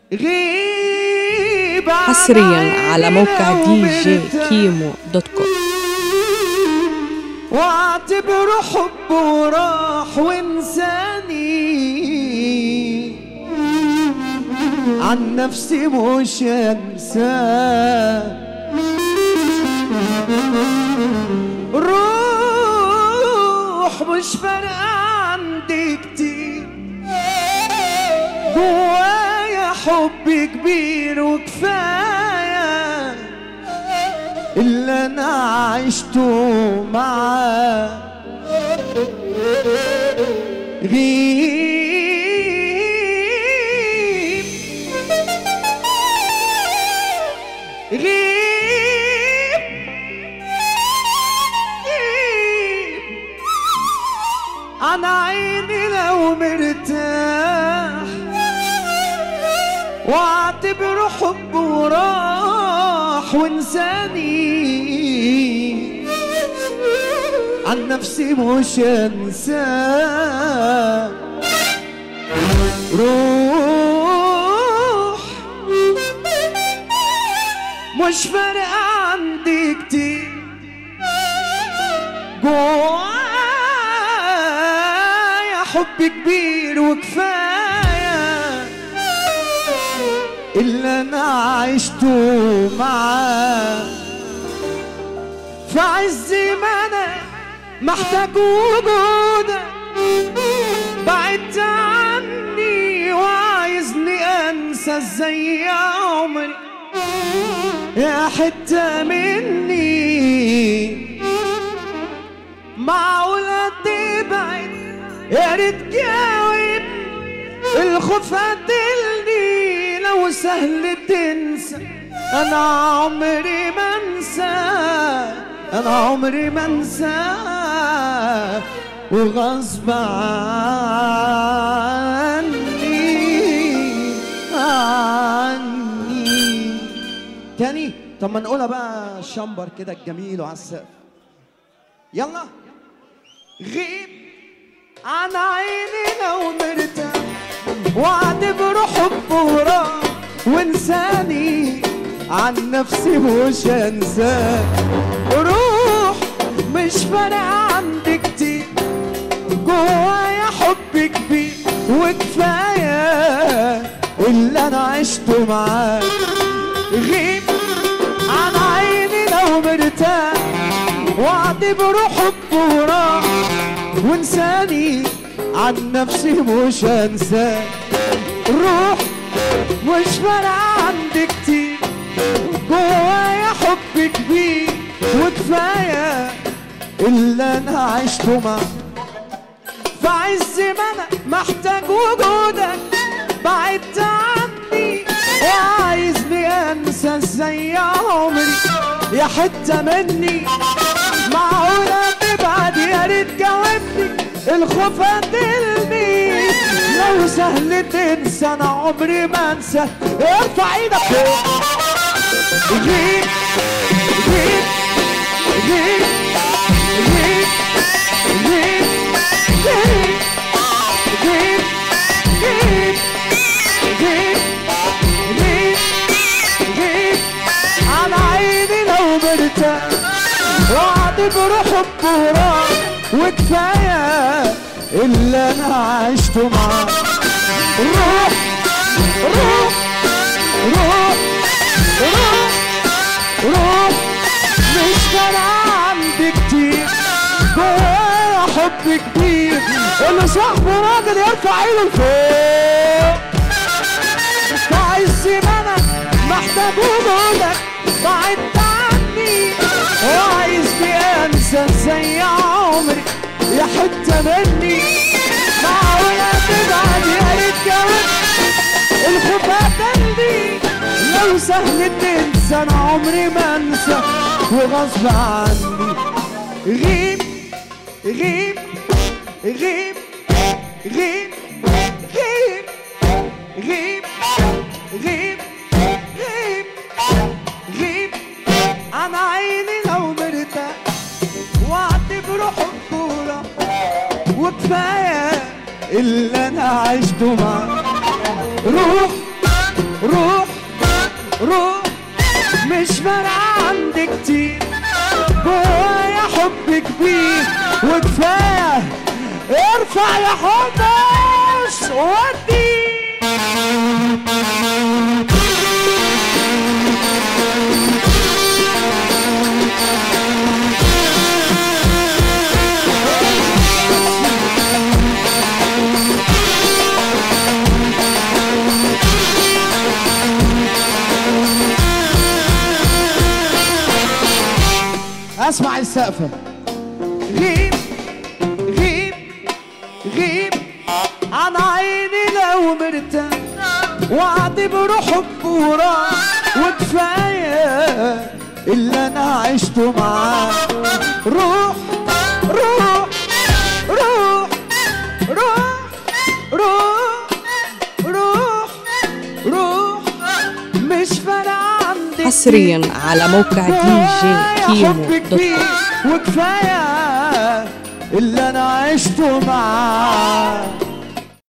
غيب حصريا على موقع دي جي كيمو دوت كوم واعتبره حب وراح وانساني عن نفسي مش انساه روح مش فارقة عندي كتير جوايا حب كبير وكفاية اللي انا عشته معاه غيب غيب غيب عن عيني لو مرتاح واعتبره حب وراح وانساني عن نفسي مش انساه روح مش فارقة عندي كتير جوايا حب كبير وكفاية اللي انا عشته معاه في عز ما انا محتاج وجودك بعدت عني وعايزني انسى ازاي يا عمري يا حتة مني معقولة تبعد يا ريت جاوب الخوف قتلني لو سهل تنسى انا عمري ما انسى انا عمري ما انسى وغصب عني عني تاني طب ما نقولها بقى شمبر كده الجميل وعلى السقف يلا غيب عن عيني لو مرتاح واعتبره حب وراح وانساني عن نفسي مش انساه روح مش فارقة عندي كتير جوايا حب كبير وكفاية اللي انا عشته معاه غيب عن عيني لو مرتاح واعتبره حب وراح وانساني عن نفسي مش انساه روح مش فارقة عندي كتير جوايا حب كبير وكفاية اللي انا عشته معاه في عز ما انا محتاج وجودك بعدت عني وعايزني انسى ازاي يا عمري يا حتة مني معقولة تبعد يا ريت جاوبني الخوف قتلني لو سهل تنسى انا عمري ما انسى ارفع ايدك فوق غيب غيب غيب غيب غيب غيب غيب غيب غيب غيب غيب على عيني لو مرتاح واعتبره حب وراح وكفايه اللي انا عشته معاه روح روح روح روح روح مش فارقة عندي كتير جوايا حب كبير اللي صاحبه راجل يرفع ايده لفوق في عز ما انا محتاج وجودك بعدت عني وعايزني انسى ازاي يا عمري يا حتة مني معقولة تبعد يا ريت جاوبني الخوف قتلني لو سهل تنسى انا عمري ما انسى وغصب عني غيب غيب غيب غيب غيب غيب غيب غيب غيب عن عيني لو مرتاح واعتبره حبورة وكفاية اللي انا عشته معاه روح فارقة عندي كتير جوايا حب كبير وكفاية ارفع يا حمص ودي اسمع السقفة غيب غيب غيب عن عيني لو مرتاح واعتبره حب وراح وكفاية اللي انا عشته معاه روح روح روح روح روح روح روح مش فارقة عندي حصريا على موقع دي جي كيمو حب دوت كوم كبير وكفايه اللي انا عشته معاه